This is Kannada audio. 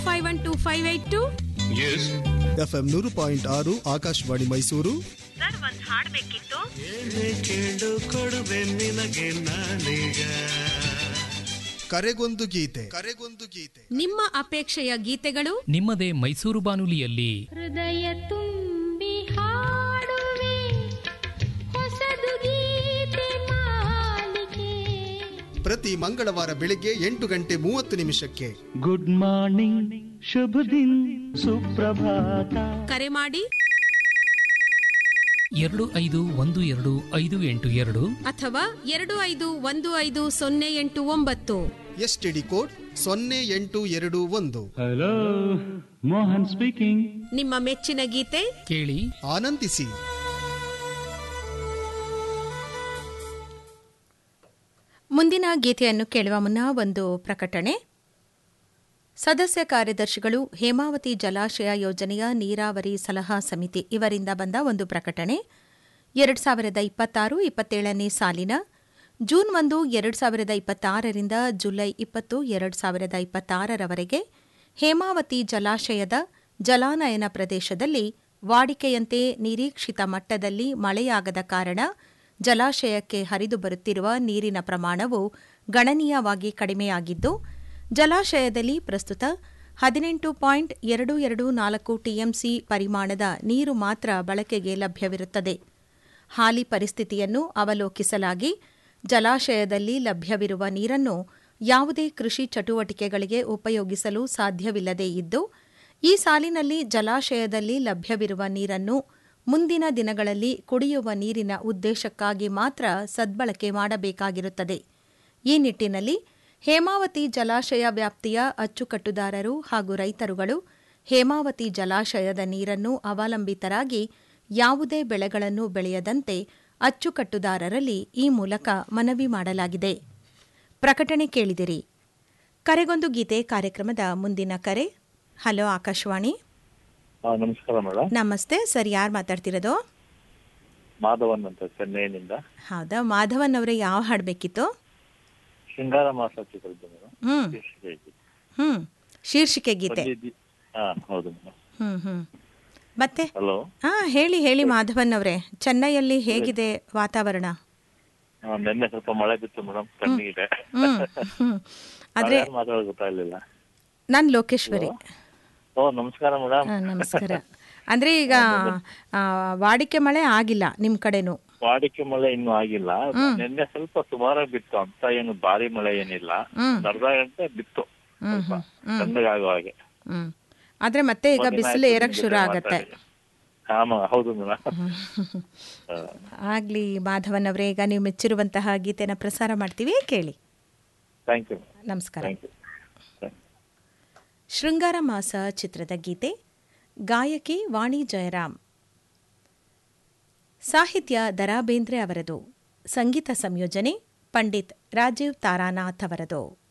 Five one two five eight two S FM ನೂರು ಪಾಯಿಂಟ್ ಆರು ಆಕಾಶವಾಣಿ ಮೈಸೂರು ಸರ್ ಒಂದ್ ಹಾಡ್ಬೇಕಿತ್ತು ಕೇಳು ಕೊಡುವೆ ನಿನಗೆ ನಾನೀಗ ಕರೆಗೊಂದು ಗೀತೆ ಕರೆಗೊಂದು ಗೀತೆ ನಿಮ್ಮ ಅಪೇಕ್ಷೆಯ ಗೀತೆಗಳು ನಿಮ್ಮದೇ ಮೈಸೂರು ಬಾನುಲಿಯಲ್ಲಿ ಹೃದಯ ತುಂಬಿ ಹಾಡುವೆ ಹೊಸದು ಗೀತೆ ಮಾಲಿಕೆ ಪ್ರತಿ ಮಂಗಳವಾರ ಬೆಳಿಗ್ಗೆ ಎಂಟು ಗಂಟೆ ಮೂವತ್ತು ನಿಮಿಷಕ್ಕೆ ಗುಡ್ ಮಾರ್ನಿಂಗ್ ಶುಭ ದಿನ್ ಸುಪ್ರಭಾತ ಕರೆ ಮಾಡಿ ಎರಡು ಐದು ಒಂದು ಎರಡು ಐದು ಎಂಟು ಎರಡು ಅಥವಾ ಎರಡು ಐದು ಒಂದು ಐದು ಸೊನ್ನೆ ಎಂಟು ಒಂಬತ್ತು ಎಸ್ಟಿಡಿ ಕೋಡ್ ಸೊನ್ನೆ ಎಂಟು ಎರಡು ಒಂದು ಹಲೋ ಮೋಹನ್ ಸ್ಪೀಕಿಂಗ್ ನಿಮ್ಮ ಮೆಚ್ಚಿನ ಗೀತೆ ಕೇಳಿ ಆನಂದಿಸಿ ಮುಂದಿನ ಗೀತೆಯನ್ನು ಕೇಳುವ ಮುನ್ನ ಒಂದು ಪ್ರಕಟಣೆ ಸದಸ್ಯ ಕಾರ್ಯದರ್ಶಿಗಳು ಹೇಮಾವತಿ ಜಲಾಶಯ ಯೋಜನೆಯ ನೀರಾವರಿ ಸಲಹಾ ಸಮಿತಿ ಇವರಿಂದ ಬಂದ ಒಂದು ಪ್ರಕಟಣೆ ಎರಡು ಸಾವಿರದ ಇಪ್ಪತ್ತಾರು ಇಪ್ಪತ್ತೇಳನೇ ಸಾಲಿನ ಜೂನ್ ಒಂದು ಎರಡು ಸಾವಿರದ ಇಪ್ಪತ್ತಾರರಿಂದ ಜುಲೈ ಇಪ್ಪತ್ತು ಎರಡು ಸಾವಿರದ ಇಪ್ಪತ್ತಾರರವರೆಗೆ ಹೇಮಾವತಿ ಜಲಾಶಯದ ಜಲಾನಯನ ಪ್ರದೇಶದಲ್ಲಿ ವಾಡಿಕೆಯಂತೆ ನಿರೀಕ್ಷಿತ ಮಟ್ಟದಲ್ಲಿ ಮಳೆಯಾಗದ ಕಾರಣ ಜಲಾಶಯಕ್ಕೆ ಹರಿದು ಬರುತ್ತಿರುವ ನೀರಿನ ಪ್ರಮಾಣವು ಗಣನೀಯವಾಗಿ ಕಡಿಮೆಯಾಗಿದ್ದು ಜಲಾಶಯದಲ್ಲಿ ಪ್ರಸ್ತುತ ಹದಿನೆಂಟು ಪಾಯಿಂಟ್ ಎರಡು ಎರಡು ನಾಲ್ಕು ಟಿಎಂಸಿ ಪರಿಮಾಣದ ನೀರು ಮಾತ್ರ ಬಳಕೆಗೆ ಲಭ್ಯವಿರುತ್ತದೆ ಹಾಲಿ ಪರಿಸ್ಥಿತಿಯನ್ನು ಅವಲೋಕಿಸಲಾಗಿ ಜಲಾಶಯದಲ್ಲಿ ಲಭ್ಯವಿರುವ ನೀರನ್ನು ಯಾವುದೇ ಕೃಷಿ ಚಟುವಟಿಕೆಗಳಿಗೆ ಉಪಯೋಗಿಸಲು ಸಾಧ್ಯವಿಲ್ಲದೇ ಇದ್ದು ಈ ಸಾಲಿನಲ್ಲಿ ಜಲಾಶಯದಲ್ಲಿ ಲಭ್ಯವಿರುವ ನೀರನ್ನು ಮುಂದಿನ ದಿನಗಳಲ್ಲಿ ಕುಡಿಯುವ ನೀರಿನ ಉದ್ದೇಶಕ್ಕಾಗಿ ಮಾತ್ರ ಸದ್ಬಳಕೆ ಮಾಡಬೇಕಾಗಿರುತ್ತದೆ ಈ ನಿಟ್ಟಿನಲ್ಲಿ ಹೇಮಾವತಿ ಜಲಾಶಯ ವ್ಯಾಪ್ತಿಯ ಅಚ್ಚುಕಟ್ಟುದಾರರು ಹಾಗೂ ರೈತರುಗಳು ಹೇಮಾವತಿ ಜಲಾಶಯದ ನೀರನ್ನು ಅವಲಂಬಿತರಾಗಿ ಯಾವುದೇ ಬೆಳೆಗಳನ್ನು ಬೆಳೆಯದಂತೆ ಅಚ್ಚುಕಟ್ಟುದಾರರಲ್ಲಿ ಈ ಮೂಲಕ ಮನವಿ ಮಾಡಲಾಗಿದೆ ಪ್ರಕಟಣೆ ಕೇಳಿದಿರಿ ಕರೆಗೊಂದು ಗೀತೆ ಕಾರ್ಯಕ್ರಮದ ಮುಂದಿನ ಕರೆ ಹಲೋ ಆಕಾಶವಾಣಿ ಹಾ ನಮಸ್ಕಾರ ಮೇಡಮ್ ನಮಸ್ತೆ ಸರ್ ಯಾರು ಮಾತಾಡ್ತಿರೋದು ಮಾಧವನ್ ಅಂತ ಚೆನ್ನೈನಿಂದ ಹೌದಾ ಮಾಧವನ್ ಅವರೇ ಯಾವ ಹಾಡಬೇಕಿತ್ತು ಶೃಂಗಾರ ಮಾಸ ಚಿತ್ರದ್ದು ಮೇಡಮ್ ಹ್ಮ್ ಶೀರ್ಷಿಕೆ ಇದೆ. ಹ್ಮ್ ಶೀರ್ಷಿಕೆ ಗೀತೆ ಬಂದಿದ್ದಿ- ಹಾ ಹೌದು ಮೇಡಮ್ ಹ್ಮ್ ಹ್ಮ್ ಮತ್ತೆ ಹಲೋ ಹಾ ಹೇಳಿ ಹೇಳಿ ಮಾಧವನ್ ಅವರೇ ಚೆನ್ನೈಯಲ್ಲಿ ಹೇಗಿದೆ ವಾತಾವರಣ ನಿನ್ನೆ ಸ್ವಲ್ಪ ಮಳೆ ಬಿತ್ತು ಮೇಡಮ್ ಕಣ್ಣಿಗಿದೆ ಹ್ಮ್ ಹ್ಮ್ ಆದ್ರೆ ಮಾತಾಡೋದು ಗೊತ್ತಾಗ್ಲಿಲ್ಲ ನಾನ್ ಲೋಕೇಶ್ವರಿ ಓ ನಮಸ್ಕಾರ ಮೇಡಮ್ ಹಾ, ನಮಸ್ಕಾರ ಅಂದ್ರೆ ಈಗ ಆ, ವಾಡಿಕೆ ಮಳೆ ಆಗಿಲ್ಲ ನಿಮ್ ಕಡೆನು ವಾಡಿಕೆ ಮಳೆ ಇನ್ನೂ ಆಗಿಲ್ಲ ನಿನ್ನೆ ಸ್ವಲ್ಪ ಸುಮಾರಾಗಿ ಬಿತ್ತು ಅಂತ ಏನು ಭಾರಿ ಮಳೆ ಏನಿಲ್ಲ ಹ್ಮ್. ಅರ್ಧ ಗಂಟೆ ಬಿತ್ತು ಹ್ಮ್ ಸ್ವಲ್ಪ ಹ್ಮ್ ಹ್ಮ್ ತಣ್ಣಗಾಗೋ ಹಾಗೆ ಹ್ಮ್ ಆದ್ರೆ ಮತ್ತೆ ಈಗ ಒಂದಿನ ಬಿಸಿಲು ಆಯ್ತು ಏರಕ್ ನಿಮ್ ಶುರು ಜೊತೆ ಆಗತ್ತೆ ಮಾತಾಡಿ. ಹಾ ಮ- ಹೌದು ಮೇಡಮ್ ಆಗ್ಲಿ ಮಾಧವನ್ ಅವರೇ ಈಗ ನೀವು ಮೆಚ್ಚಿರುವಂತಹ ಗೀತೆನ ಪ್ರಸಾರ ಮಾಡ್ತೀವಿ ಕೇಳಿ ಥ್ಯಾಂಕ್ ಯು ನಮಸ್ಕಾರ ಥ್ಯಾಂಕ್ ಯು ಶೃಂಗಾರ ಮಾಸ ಚಿತ್ರದ ಗೀತೆ ಗಾಯಕಿ ವಾಣಿ ಜಯರಾಮ್ ಸಾಹಿತ್ಯ ದರಾ ಬೇಂದ್ರೆ ಅವರದು ಸಂಗೀತ ಸಂಯೋಜನೆ ಪಂಡಿತ್ ರಾಜೀವ್ ತಾರಾನಾಥ್ ಅವರದು